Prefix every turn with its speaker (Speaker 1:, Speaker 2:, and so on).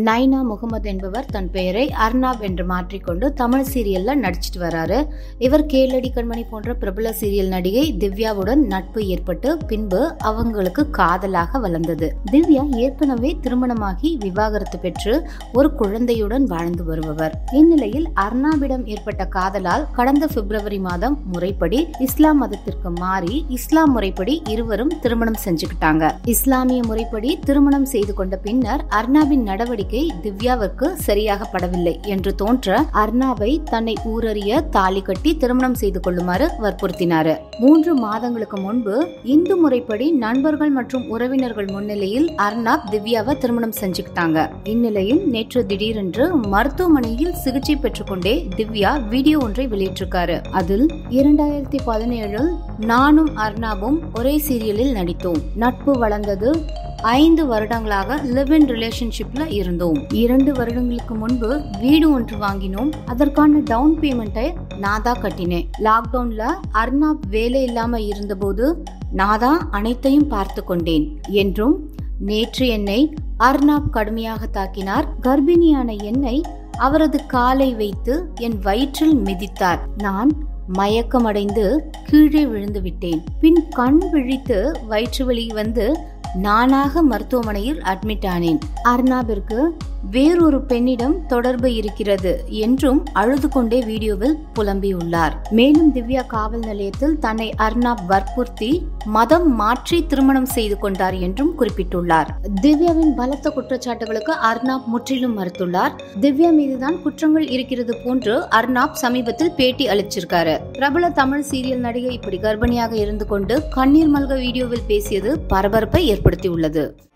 Speaker 1: நைனா முகமது என்பவர் தன் பெயரை அர்னாப் என்று மாற்றிக்கொண்டு தமிழ் சீரியல்ல நடிச்சிட்டு வராரு இவர் கேளடி கண்மணி போன்ற பிரபல சீரியல் நடிகை திவ்யாவுடன் நட்பு ஏற்பட்டு பின்பு அவங்களுக்கு காதலாக வளர்ந்தது திவ்யா ஏற்கனவே திருமணமாகி விவாகரத்து பெற்று ஒரு குழந்தையுடன் வாழ்ந்து வருபவர் இந்நிலையில் அர்னாபிடம் ஏற்பட்ட காதலால் கடந்த பிப்ரவரி மாதம் முறைப்படி இஸ்லாம் மதத்திற்கு மாறி இஸ்லாம் முறைப்படி இருவரும் திருமணம் செஞ்சுக்கிட்டாங்க இஸ்லாமிய முறைப்படி திருமணம் செய்து கொண்ட பின்னர் அர்னாபின் நடவடிக்கை திவ்யாவிற்கு சரியாக படவில்லை என்று தோன்ற அர்னாபை தன்னை ஊரறிய தாலி கட்டி திருமணம் செய்து கொள்ளுமாறு வற்புறுத்தினாரு மூன்று மாதங்களுக்கு முன்பு இந்து முறைப்படி நண்பர்கள் மற்றும் உறவினர்கள் முன்னிலையில் அர்னாப் திவ்யாவை திருமணம் செஞ்சுக்கிட்டாங்க இந்நிலையில் நேற்று திடீரென்று மருத்துவமனையில் சிகிச்சை பெற்றுக்கொண்டே திவ்யா வீடியோ ஒன்றை வெளியிட்டிருக்காரு அதில் இரண்டாயிரத்தி பதினேழில் நானும் அர்னாபும் ஒரே சீரியலில் நடித்தோம் நட்பு வளர்ந்தது ஐந்து வருடங்களாக லிவ் இன் ரிலேஷன்ஷிப்ல இருந்தோம் இரண்டு வருடங்களுக்கு முன்பு வீடு ஒன்று வாங்கினோம் அதற்கான டவுன் பேமெண்ட்டை நான் தான் கட்டினேன் லாக்டவுன்ல அர்னாப் வேலை இல்லாம இருந்தபோது நான் தான் அனைத்தையும் பார்த்து கொண்டேன் என்றும் நேற்று என்னை அர்னாப் கடுமையாக தாக்கினார் கர்ப்பிணியான என்னை அவரது காலை வைத்து என் வயிற்றில் மிதித்தார் நான் மயக்கமடைந்து கீழே விழுந்து விட்டேன் பின் கண் விழித்து வயிற்று வலி வந்து நானாக மருத்துவமனையில் அட்மிட் ஆனேன் அர்னாபிற்கு வேறொரு பெண்ணிடம் தொடர்பு இருக்கிறது என்றும் அழுது கொண்டே வீடியோவில் புலம்பியுள்ளார் மேலும் திவ்யா காவல் நிலையத்தில் தன்னை அர்னாப் வற்புறுத்தி மதம் மாற்றி திருமணம் செய்து கொண்டார் என்றும் குறிப்பிட்டுள்ளார் திவ்யாவின் பலத்த குற்றச்சாட்டுகளுக்கு அர்னாப் முற்றிலும் மறுத்துள்ளார் திவ்யா மீதுதான் குற்றங்கள் இருக்கிறது போன்று அர்னாப் சமீபத்தில் பேட்டி அளிச்சிருக்காரு பிரபல தமிழ் சீரியல் நடிகை இப்படி கர்ப்பிணியாக இருந்து கொண்டு கண்ணீர் மல்க வீடியோவில் பேசியது பரபரப்பை ஏற்படுத்தியுள்ளது